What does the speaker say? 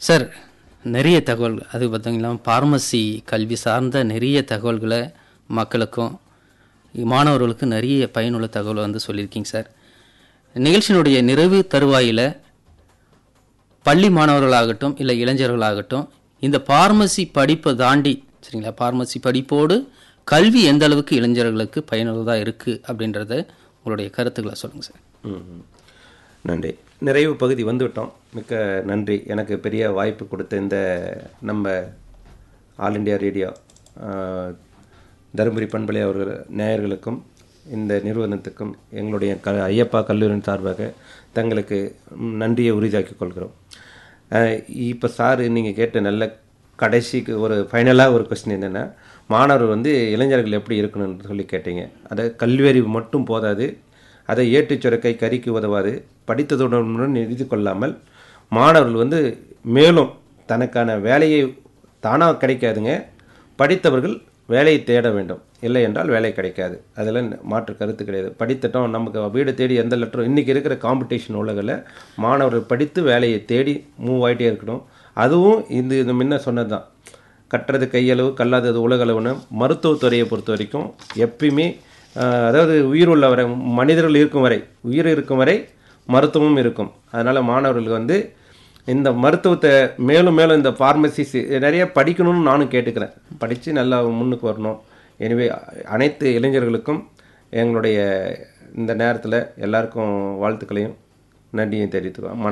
Sir நிறைய தகவல் அது பார்த்தீங்கன்னா பார்மசி கல்வி சார்ந்த நிறைய தகவல்களை மக்களுக்கும் மாணவர்களுக்கும் நிறைய பயனுள்ள தகவல் வந்து சொல்லியிருக்கீங்க சார் நிகழ்ச்சியினுடைய நிறைவு தருவாயில் பள்ளி மாணவர்களாகட்டும் இல்லை இளைஞர்களாகட்டும் இந்த பார்மசி படிப்பை தாண்டி சரிங்களா பார்மசி படிப்போடு கல்வி எந்த அளவுக்கு இளைஞர்களுக்கு பயனுள்ளதாக இருக்குது அப்படின்றத உங்களுடைய கருத்துக்களை சொல்லுங்கள் சார் ம், ம். நன்றி நிறைவு பகுதி வந்துவிட்டோம் மிக்க நன்றி எனக்கு பெரிய வாய்ப்பு கொடுத்த இந்த நம்ம ஆல் இண்டியா ரேடியோ ஆஹ், தருமபுரி பண்பலை அவர்கள் நேயர்களுக்கும் இந்த நிறுவனத்துக்கும் எங்களுடைய க ஐயப்பா கல்லூரியின் சார்பாக தங்களுக்கு ம், நன்றியை உறுதியாக்கிக் கொள்கிறோம் இப்போ சார் நீங்கள் கேட்ட நல்ல கடைசிக்கு ஒரு ஃபைனலாக ஒரு கொஸ்டின் என்னென்னா மாணவர் வந்து இளைஞர்கள் எப்படி இருக்கணும்னு சொல்லி கேட்டீங்க அதை கல்வியறிவு மட்டும் போதாது அதை ஏட்டுச் சுரக்கை கறிக்கு உதவாது படித்ததுடன் நிறுத்தி கொள்ளாமல் மாணவர்கள் வந்து மேலும் தனக்கான வேலையை தானாக கிடைக்காதுங்க படித்தவர்கள் வேலையை தேட வேண்டும் இல்லை என்றால் வேலை கிடைக்காது அதில் மாற்று கருத்து கிடையாது படித்துட்டோம் நமக்கு வீடு தேடி எந்த லெட்டரும் இன்றைக்கி இருக்கிற காம்படிஷன் உலகில் மாணவர்கள் படித்து வேலையை தேடி மூவ் ஆகிட்டே இருக்கணும் அதுவும் இது இது முன்ன சொன்னது தான் கட்டுறது கையளவு கல்லாதது உலகளவுன்னு மருத்துவத்துறையை பொறுத்த வரைக்கும் எப்பயுமே ஆஹ், அதாவது உயிர் உள்ள வரை மனிதர்கள் இருக்கும் வரை உயிர் இருக்கும் வரை மருத்துவமும் இருக்கும் அதனால் மாணவர்களுக்கு வந்து இந்த மருத்துவத்தை மேலும் மேலும் இந்த ஃபார்மசிஸ் நிறைய படிக்கணும்னு நானும் கேட்டுக்கிறேன் படித்து நல்லா முன்னுக்கு வரணும் எனவே அனைத்து இளைஞர்களுக்கும் எங்களுடைய இந்த நேரத்தில் எல்லாருக்கும் வாழ்த்துக்களையும் நன்றியும் தெரிவித்துக்கிறோம் மன